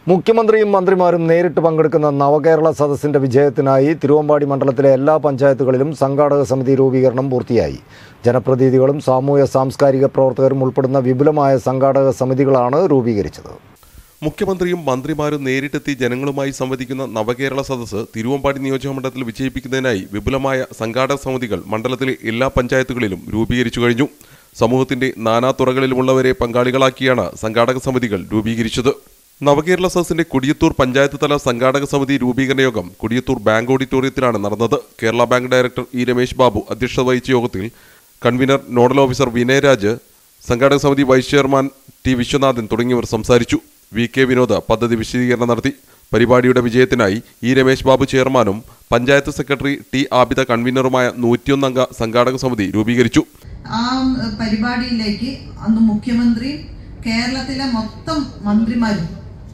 മുഖ്യമന്ത്രിയും മന്ത്രിമാരും നേരിട്ട് പങ്കെടുക്കുന്ന നവകേരള സദസ്സിന്റെ വിജയത്തിനായി തിരുവമ്പാടി മണ്ഡലത്തിലെ എല്ലാ പഞ്ചായത്തുകളിലും സംഘാടക സമിതി രൂപീകരണം പൂർത്തിയായി ജനപ്രതിനിധികളും സാമൂഹ്യ സാംസ്കാരിക പ്രവർത്തകരും ഉൾപ്പെടുന്ന വിപുലമായ സംഘാടക സമിതികളാണ് രൂപീകരിച്ചത് മുഖ്യമന്ത്രിയും മന്ത്രിമാരും നേരിട്ടെത്തി ജനങ്ങളുമായി സംവദിക്കുന്ന നവകേരള സദസ്സ് തിരുവമ്പാടി നിയോജകമണ്ഡലത്തിൽ വിജയിപ്പിക്കുന്നതിനായി വിപുലമായ സംഘാടക സമിതികൾ മണ്ഡലത്തിലെ എല്ലാ പഞ്ചായത്തുകളിലും രൂപീകരിച്ചു കഴിഞ്ഞു സമൂഹത്തിന്റെ നാനാ തുറകളിലുമുള്ളവരെ പങ്കാളികളാക്കിയാണ് സംഘാടക സമിതികൾ രൂപീകരിച്ചത് നവകേരള സദസ്സിന്റെ കൊടിയത്തൂർ പഞ്ചായത്ത് തല സംഘാടക സമിതി രൂപീകരണ യോഗം കൊടിയത്തൂർ ബാങ്ക് ഓഡിറ്റോറിയത്തിലാണ് നടന്നത് Kerala bank director E Ramesh Babu അധ്യക്ഷത വഹിച്ച യോഗത്തിൽ കൺവീനർ നോഡൽ ഓഫീസർ വിനയരാജ് സംഘാടക സമിതി വൈസ് ചെയർമാൻ ടി വിശ്വനാഥൻ തുടങ്ങിയവർ സംസാരിച്ചു വി കെ വിനോദ് പദ്ധതി വിശദീകരണം നടത്തി പരിപാടിയുടെ വിജയത്തിനായി ഇ രമേശ് ബാബു ചെയർമാനും പഞ്ചായത്ത് സെക്രട്ടറി ടി ആബിദ കൺവീനറുമായ നൂറ്റിയൊന്നംഗ സംഘാടക സമിതി രൂപീകരിച്ചു ആ ഏഹ്, പരിപാടിയിലേക്ക് അന്ന് മുഖ്യമന്ത്രി കേരളത്തിലെ മൊത്തം മന്ത്രിമാരും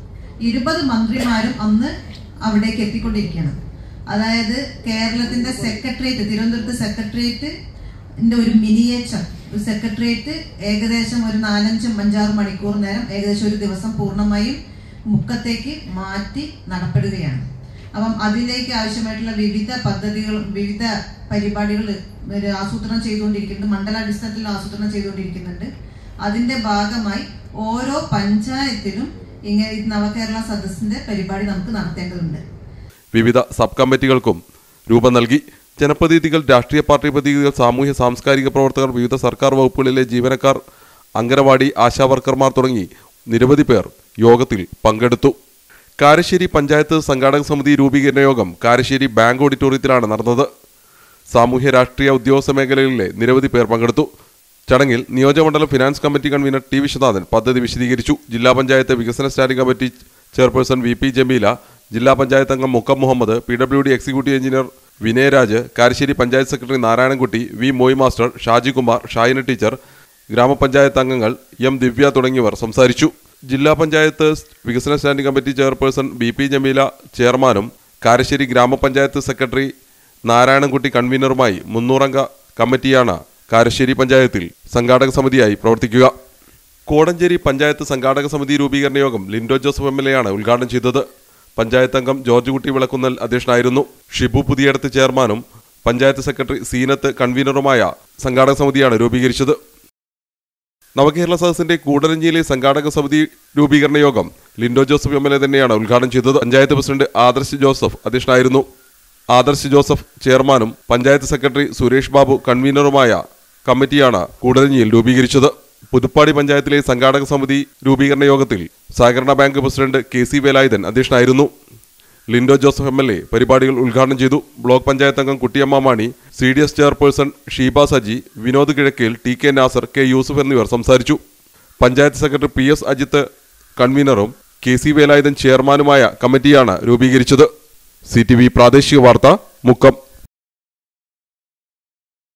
ഇരുപത് മന്ത്രിമാരും അന്ന് അവിടേക്ക് എത്തിക്കൊണ്ടിരിക്കുകയാണ് അതായത് കേരളത്തിന്റെ സെക്രട്ടേറിയറ്റ് തിരുവനന്തപുരത്ത് സെക്രട്ടേറിയറ്റ് ഒരു മിനിയേച്ചർ ഒരു സെക്രട്ടേറിയറ്റ് ഏകദേശം ഒരു നാലഞ്ച് അഞ്ചാറ് മണിക്കൂർ നേരം ഏകദേശം ഒരു ദിവസം പൂർണ്ണമായും മുക്കത്തേക്ക് മാറ്റി നടപ്പെടുകയാണ് അപ്പം അതിലേക്ക് ആവശ്യമായിട്ടുള്ള വിവിധ പദ്ധതികൾ വിവിധ പരിപാടികൾ ഒരു ആസൂത്രണം ചെയ്തുകൊണ്ടിരിക്കുന്നുണ്ട് മണ്ഡലാടിസ്ഥാനത്തിൽ ആസൂത്രണം ചെയ്തുകൊണ്ടിരിക്കുന്നുണ്ട് അതിന്റെ ഭാഗമായി ഓരോ പഞ്ചായത്തിലും ഇങ്ങനെ ഈ നവകേരള സദസ്സിന്റെ പരിപാടി നമുക്ക് നടത്തേണ്ടതുണ്ട് വിവിധ സബ് കമ്മിറ്റികൾക്കും രൂപം നൽകി ജനപ്രതിനിധികൾ രാഷ്ട്രീയ പാർട്ടി പ്രതിനിധികൾ സാമൂഹ്യ സാംസ്കാരിക പ്രവർത്തകർ വിവിധ സർക്കാർ വകുപ്പുകളിലെ ജീവനക്കാർ അംഗനവാടി ആശാവർക്കർമാർ തുടങ്ങി നിരവധി പേർ യോഗത്തിൽ പങ്കെടുത്തു കാരശ്ശേരി പഞ്ചായത്ത് സംഘാടക സമിതി രൂപീകരണ യോഗം കാരശ്ശേരി ബാങ്ക് ഓഡിറ്റോറിയത്തിലാണ് നടന്നത് സാമൂഹ്യ രാഷ്ട്രീയ ഉദ്യോഗസ്ഥ മേഖലകളിലെ നിരവധി പേർ പങ്കെടുത്തു ചടങ്ങിൽ നിയോജകമണ്ഡലം finance committee convener T Viswanathan പദ്ധതി വിശദീകരിച്ചു ജില്ലാ പഞ്ചായത്ത് വികസന standing committee chairperson V P Jameela ജില്ലാ പഞ്ചായത്ത് അംഗം Mukkam Muhammad P W D executive engineer Vinayaraj Karassery panchayat secretary Narayanankutty V Moy master Shajikumar Shaina teacher grama panchayat അംഗങ്ങൾ എം ദിവ്യ തുടങ്ങിയവർ സംസാരിച്ചു ജില്ലാ പഞ്ചായത്ത് വികസന standing committee chairperson B P Jameela ചെയർമാനും കാരശ്ശേരി ഗ്രാമപഞ്ചായത്ത് സെക്രട്ടറി നാരായണൻകുട്ടി കൺവീനറുമായി മുന്നൂറംഗ കമ്മിറ്റിയാണ് കാരശ്ശേരി പഞ്ചായത്തിൽ സംഘാടക സമിതിയായി പ്രവർത്തിക്കുക കോടഞ്ചേരി പഞ്ചായത്ത് സംഘാടക സമിതി രൂപീകരണ യോഗം Lindo Joseph M L A ആണ് ഉദ്ഘാടനം ചെയ്തത് പഞ്ചായത്ത് അംഗം ജോർജ് കുട്ടി വിളക്കുന്നൽ അധ്യക്ഷനായിരുന്നു ഷിബു പുതിയടത്ത് ചെയർമാനും പഞ്ചായത്ത് സെക്രട്ടറി സീനത്ത് കൺവീനറുമായ സംഘാടക സമിതിയാണ് രൂപീകരിച്ചത് നവകേരള സദസ്സിന്റെ കൂടരഞ്ചിയിലെ സംഘാടക സമിതി രൂപീകരണ യോഗം Lindo Joseph M L A തന്നെയാണ് ഉദ്ഘാടനം ചെയ്തത് പഞ്ചായത്ത് പ്രസിഡന്റ് ആദർശ് ജോസഫ് അധ്യക്ഷനായിരുന്നു ആദർശ് ജോസഫ് ചെയർമാനും പഞ്ചായത്ത് സെക്രട്ടറി സുരേഷ് ബാബു കൺവീനറുമായ കമ്മിറ്റിയാണ് കൂടരഞ്ഞിയിൽ രൂപീകരിച്ചത് പുതുപ്പാടി പഞ്ചായത്തിലെ സംഘാടക സമിതി രൂപീകരണ യോഗത്തിൽ സഹകരണ bank president K C Velayudhan അധ്യക്ഷനായിരുന്നു Lindo Joseph M L A പരിപാടികൾ ഉദ്ഘാടനം ചെയ്തു ബ്ലോക്ക് പഞ്ചായത്ത് അംഗം Kuttiyamma Mani C D S chairperson Sheeba Saji Vinod Kizhakkel T K Nasar K Yusuf എന്നിവർ സംസാരിച്ചു panchayat secretary P S Ajith കൺവീനറും കെ സി വേലായുധൻ ചെയർമാനുമായ കമ്മിറ്റിയാണ് രൂപീകരിച്ചത് സി ടി വി പ്രാദേശിക വാർത്ത മുക്കം